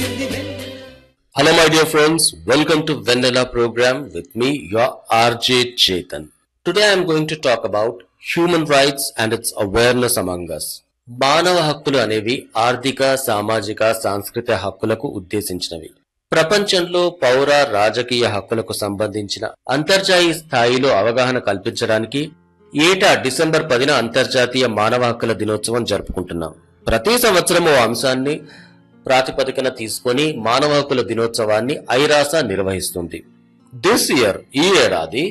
Hello, my dear friends. Welcome to Vanilla program with me, your RJ Chetan. Today I am going to talk about human rights and its awareness among us. మానవ హక్కులు అనేవి ఆర్థిక సామాజిక సాంస్కృతిక హక్కులకు ఉద్దేశించినవి ప్రపంచంలో పౌర రాజకీయ హక్కులకు సంబంధించిన అంతర్జాతీయ స్థాయిలో అవగాహన కల్పించడానికి ఏటా డిసెంబర్ పదిన అంతర్జాతీయ మానవ హక్కుల దినోత్సవం జరుపుకుంటున్నాం ప్రతి సంవత్సరం ఓ అంశాన్ని ప్రాతిపదికన తీసుకొని మానవ హక్కుల దినోత్సవాన్ని ఐరాస నిర్వహిస్తుంది దిస్ ఇయర్ ఈ ఏడాది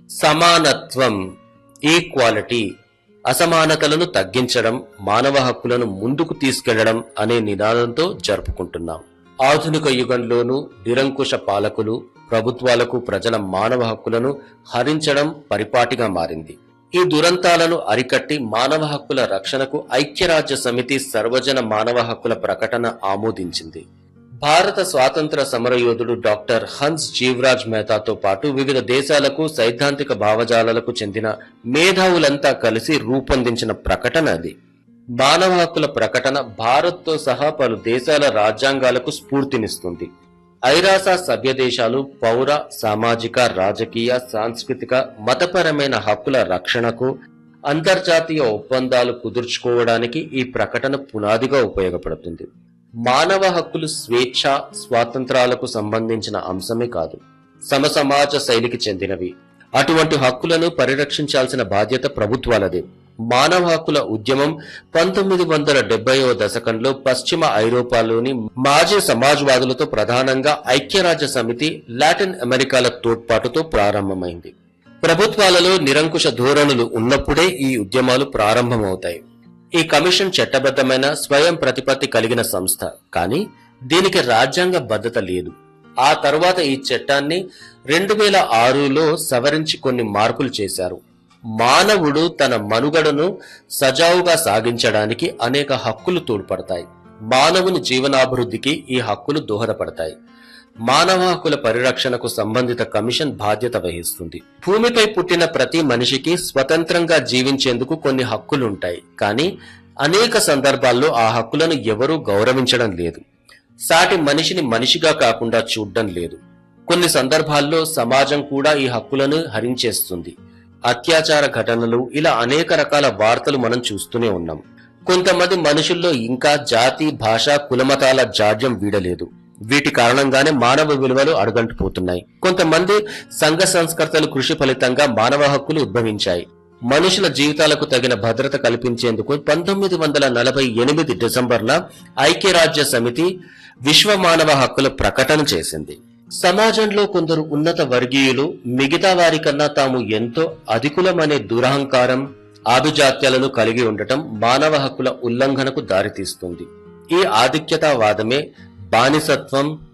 సమానత్వం ఈక్వాలిటీ అసమానతలను తగ్గించడం మానవ హక్కులను ముందుకు తీసుకెళ్లడం అనే నినాదంతో జరుపుకుంటున్నాం ఆధునిక యుగంలోనూ నిరంకుశ పాలకులు ప్రభుత్వాలకు ప్రజల మానవ హక్కులను హరించడం పరిపాటిగా మారింది ఈ దురంతాలను అరికట్టి మానవ హక్కుల రక్షణకు ఐక్యరాజ్య సమితి సర్వజన మానవ హక్కుల ప్రకటన ఆమోదించింది భారత స్వాతంత్ర సమరయోధుడు డాక్టర్ హన్స్ జీవరాజ్ మెహతాతో పాటు వివిధ దేశాలకు సైద్ధాంతిక భావజాలాలకు చెందిన మేధావులంతా కలిసి రూపొందించిన ప్రకటన అది మానవ హక్కుల ప్రకటన భారత్తో సహా పలు దేశాల రాజ్యాంగాలకు స్ఫూర్తినిస్తుంది ఐరాస సభ్య దేశాలు పౌర సామాజిక రాజకీయ సాంస్కృతిక మతపరమైన హక్కుల రక్షణకు అంతర్జాతీయ ఒప్పందాలు కుదుర్చుకోవడానికి ఈ ప్రకటన పునాదిగా ఉపయోగపడుతుంది మానవ హక్కులు స్వేచ్ఛ స్వాతంత్రాలకు సంబంధించిన అంశమే కాదు సమసమాజ శైలికి చెందినవి అటువంటి హక్కులను పరిరక్షించాల్సిన బాధ్యత ప్రభుత్వాలదే మానవ హక్కుల ఉద్యమం పంతొమ్మిది వందల డెబ్బైవ దశకంలో పశ్చిమ ఐరోపాలోని మాజీ సమాజ్వాదులతో ప్రధానంగా ఐక్యరాజ్య సమితి లాటిన్ అమెరికాల తోడ్పాటుతో ప్రారంభమైంది ప్రభుత్వాలలో నిరంకుశ ధోరణులు ఉన్నప్పుడే ఈ ఉద్యమాలు ప్రారంభమవుతాయి ఈ కమిషన్ చట్టబద్ధమైన స్వయం ప్రతిపత్తి కలిగిన సంస్థ కానీ దీనికి రాజ్యాంగ భద్రత లేదు ఆ తర్వాత ఈ చట్టాన్ని రెండు వేల ఆరులో సవరించి కొన్ని మార్పులు చేశారు మానవుడు తన మనుగడను సజావుగా సాగించడానికి అనేక హక్కులు తోడ్పడతాయి మానవుని జీవనాభివృద్ధికి ఈ హక్కులు దోహదపడతాయి మానవ హక్కుల పరిరక్షణకు సంబంధిత కమిషన్ బాధ్యత వహిస్తుంది భూమిపై పుట్టిన ప్రతి మనిషికి స్వతంత్రంగా జీవించేందుకు కొన్ని హక్కులుంటాయి కానీ అనేక సందర్భాల్లో ఆ హక్కులను ఎవరూ గౌరవించడం లేదు సాటి మనిషిని మనిషిగా కాకుండా చూడడం లేదు కొన్ని సందర్భాల్లో సమాజం కూడా ఈ హక్కులను హరించేస్తుంది అత్యాచార ఘటనలు ఇలా అనేక రకాల వార్తలు మనం చూస్తూనే ఉన్నాం కొంతమంది మనుషుల్లో ఇంకా జాతి భాష కులమతాల జాడ్యం వీడలేదు వీటి కారణంగానే మానవ విలువలు అడుగంటుపోతున్నాయి కొంతమంది సంఘ సంస్కర్తలు కృషి ఫలితంగా మానవ హక్కులు ఉద్భవించాయి మనుషుల జీవితాలకు తగిన భద్రత కల్పించేందుకు పంతొమ్మిది వందల నలభై ఎనిమిది డిసెంబర్న ఐక్యరాజ్య సమితి విశ్వ మానవ హక్కుల ప్రకటన చేసింది సమాజంలో కొందరు ఉన్నత వర్గీయులు మిగతా వారికన్నా తాము ఎంతో అధికులమనే దురహంకారం ఆభిజాత్యాలను కలిగి ఉండటం మానవ హక్కుల ఉల్లంఘనకు దారితీస్తుంది ఈ ఆధిక్యతావాదమే బానిసత్వం